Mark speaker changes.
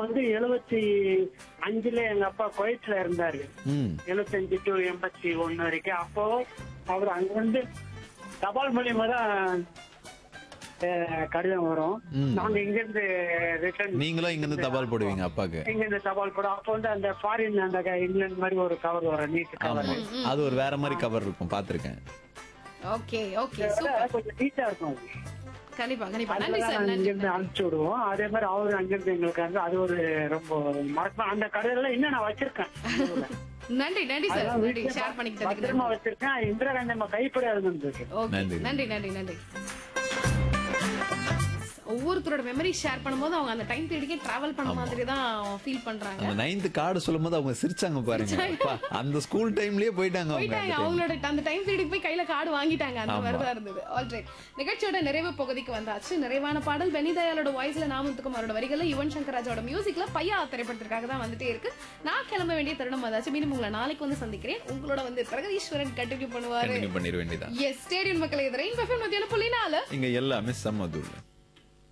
Speaker 1: வந்து எழுபத்தி அஞ்சுல எங்க அப்பா குவைட்ல இருந்தாரு
Speaker 2: ம்
Speaker 1: எழுபத்தஞ்சு டு எண்பத்தி ஒண்ணு வரைக்கும் அப்போ அவர் அங்க வந்து தபால் மூலியமா தான் அஹ், கடிதம் வரும்
Speaker 2: ம்.
Speaker 1: நாங்க இங்க இருந்து ரிட்டர்ன்
Speaker 2: நீங்களும் இங்க இருந்து தபால் போடுவீங்க அப்பாக்கு
Speaker 1: இங்க இருந்து தபால் போடும் அப்போ வந்து அந்த ஃபாரின் அந்த க- இங்கிலாந்து மாதிரி ஒரு கவர் வரும் நீட்
Speaker 2: ஆமா
Speaker 1: கவர்
Speaker 2: அது ஒரு வேற மாதிரி கவர் இருக்கும் பாத்திருக்கேன்
Speaker 3: ஓகே ஓகே சூப்பர்
Speaker 1: கொஞ்சம் நீட்டா இருக்கும் அது.
Speaker 3: கண்டிப்பா கண்டிப்பா நன்றி
Speaker 1: அதனால
Speaker 3: சார்
Speaker 1: நாங்க
Speaker 3: நன்றி
Speaker 1: இங்கிருந்து அனுப்பிச்சு விடுவோம் அதே மாதிரி அவரு அங்கிருந்து எங்களுக்கு வந்து அது ஒரு ரொம்ப மறக்க அந்த கடையில இன்னும் நான் வச்சிருக்கேன்
Speaker 3: நன்றி நன்றி சார்
Speaker 1: அதெல்லாம்
Speaker 3: நன்றி
Speaker 1: வீட்டுல
Speaker 3: ஷேர் பண்ணிக்கிட்டதுக்கு
Speaker 1: பத்திரமா
Speaker 3: நன்றி.
Speaker 1: வச்சிருக்கேன் இந்திரா காந்தி அம்மா கைப்படாது இருந்திருக்கு
Speaker 3: ஓகே
Speaker 2: நன்றி.
Speaker 3: நன்றி நன்றி நன்றி ஒவ்வொருத்தரோட மெமரி ஷேர் பண்ணும்போது அவங்க அந்த டைம் பீரியடுக்கே டிராவல் பண்ண மாதிரி தான் ஃபீல் பண்றாங்க
Speaker 2: அந்த நைன்த் கார்டு சொல்லும் போது அவங்க சிரிச்சாங்க பாருங்க அப்பா, அந்த ஸ்கூல் டைம்லயே போயிட்டாங்க அவங்க
Speaker 3: போயிட்டாங்க
Speaker 2: அந்த time.
Speaker 3: அவங்களோட அந்த டைம் பீரியடுக்கு போய் கையில கார்டு வாங்கிட்டாங்க அந்த
Speaker 2: ஆமா.
Speaker 3: மாதிரி தான் இருந்தது ஆல்ரைட் நிகழ்ச்சியோட நிறைவு பகுதிக்கு வந்தாச்சு நிறைவான பாடல் பெனி தயாளோட வாய்ஸ்ல நாமத்துக்குமாரோட வரிகள்ல யுவன் சங்கர் ராஜாவோட மியூசிக்ல பையா திரைப்படத்திற்காக தான் வந்துட்டே இருக்கு நான் கிளம்ப வேண்டிய தருணம் வந்தாச்சு மீண்டும் உங்களை நாளைக்கு வந்து சந்திக்கிறேன் உங்களோட வந்து பிரகதீஸ்வரன் கண்டினியூ பண்ணுவாரு
Speaker 2: கண்டினியூ பண்ணிட வேண்டியதான்
Speaker 3: எஸ் ஸ்டேடியம் மக்களை எதிரே இன்பம் மத்தியான புள்ளி நாலு
Speaker 2: இங்க எல்லாமே செம்ம தூள்